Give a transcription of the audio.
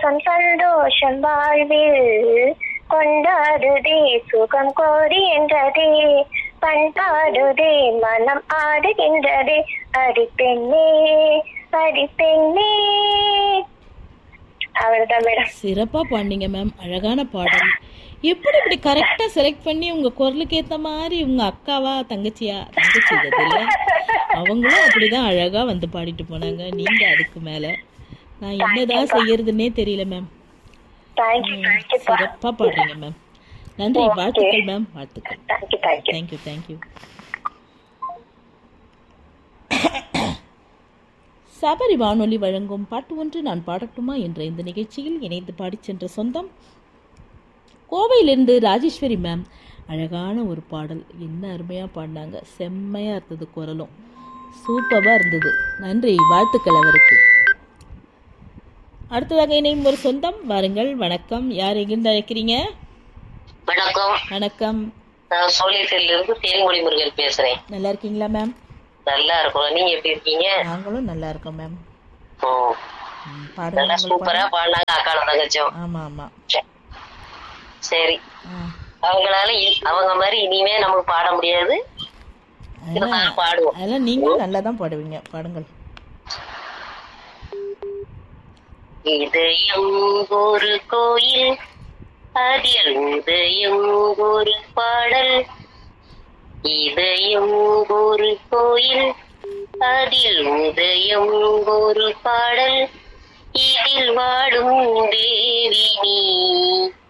மாசம் சந்தோஷம் வாழ்வில் கொண்டாடுதே சுகம் கோருகின்றதே பண்பாடுதே மனம் ஆடுகின்றதே அடிப்பெண்ணே அடிப்பெண்ணே அவ்வளவுதான் மேடம் சிறப்பா பாடினீங்க மேம் அழகான பாடல் எப்படி இப்படி கரெக்டா செலக்ட் பண்ணி உங்க குரலுக்கு ஏத்த மாதிரி உங்க அக்காவா தங்கச்சியா தங்கச்சி இது இல்ல அவங்களும் அப்படிதான் அழகா வந்து பாடிட்டு போனாங்க நீங்க அதுக்கு மேல நான் என்னதான் செய்யறதுன்னே தெரியல மேம் தேங்க்யூ தேங்க்யூப்பா சிறப்பா பாடுறீங்க மேம் நன்றி வாழ்த்துக்கள் மேம் வாழ்த்துக்கள் thank you thank you thank you thank you Sabari வானொலி வழங்கும் பாட்டு ஒன்று நான் பாடட்டுமா என்ற இந்த நிகழ்ச்சியில் இணைந்து பாடிச் சென்ற சொந்தம் கோவையிலிருந்து ராஜேஸ்வரி மேம் அழகான ஒரு பாடல் என்ன அருமையாக பாடினாங்க செம்மையாக இருந்தது குரலும் சூப்பராக இருந்தது நன்றி வாழ்த்துக்கள் அவருக்கு அடுத்ததாக இணையும் ஒரு சொந்தம் வாருங்கள் வணக்கம் யார் எங்கிருந்து அழைக்கிறீங்க வணக்கம் வணக்கம் நான் சோழியத்தில் இருந்து தேன்மொழி முருகன் பேசுறேன் நல்லா இருக்கீங்களா மேம் நல்லா இருக்கும் நீங்க எப்படி இருக்கீங்க நாங்களும் நல்லா இருக்கோம் மேம் ஓ ம், நல்லா பாடுங்க சூப்பரா பாடினாங்க அக்கால தங்கச்சும் ஆமாம் ஆமாம் சரி ஆ அவங்களால இ- அவங்க மாதிரி இனிமே நமக்கு பாட முடியாது அதெல்லாம் இருந்தாலும் பாடுவோம் அதெல்லாம் நீங்களும் நல்லா தான் பாடுவீங்க பாடுங்கள் இதயம் ஒரு கோயில் அதில் உதயம் ஒரு பாடல் இதயம் ஒரு கோயில் அதில் உதயம் ஒரு பாடல் இதில் வாடும் தேவி நீ